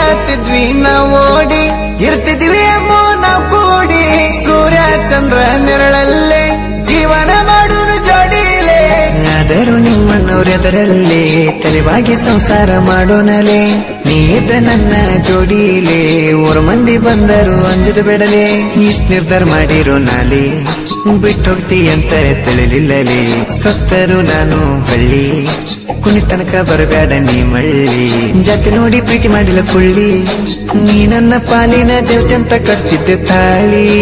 ಹೇಳತ್ತಿದ್ವಿ ನಾವು ಓಡಿ ಇರ್ತಿದ್ವಿ ಅಮ್ಮೋ ನಾವು ಕೂಡಿ ಸೂರ್ಯ ಚಂದ್ರ ನೆರಳಲ್ಲೇ ಜೀವನ ಮಾಡುನು ಜೋಡಿಲೆ ಆದರೂ ನಿಮ್ಮನ್ನವರೆದರಲ್ಲಿ ತಲೆವಾಗಿ ಸಂಸಾರ ಮಾಡೋನಲೆ ನೀ ಇದ್ದ ನನ್ನ ಜೋಡಿಲೆ ಊರ ಮಂದಿ ಬಂದರು ಅಂಜದ ಬಿಡಲೆ ಇಷ್ಟ ನಿರ್ಧಾರ ಮಾಡಿರೋ ನಾಲಿ ಬಿಟ್ಟೋಗ್ತಿ ಅಂತ ತಿಳಿಲಿಲ್ಲಲೆ ಸತ್ತರು ನಾನು ಹಳ್ಳಿ ಕುಣಿತನಕ ಬರಬೇಡ ನೀ ಮಳ್ಳಿ ಜಾತಿ ನೋಡಿ ಪ್ರೀತಿ ಮಾಡಿಲ್ಲ ಕುಳ್ಳಿ ನೀ ನನ್ನ ಪಾಲಿನ ದೇವತೆ ಅಂತ ಕಟ್ತಿದ್ದೆ ತಾಳಿ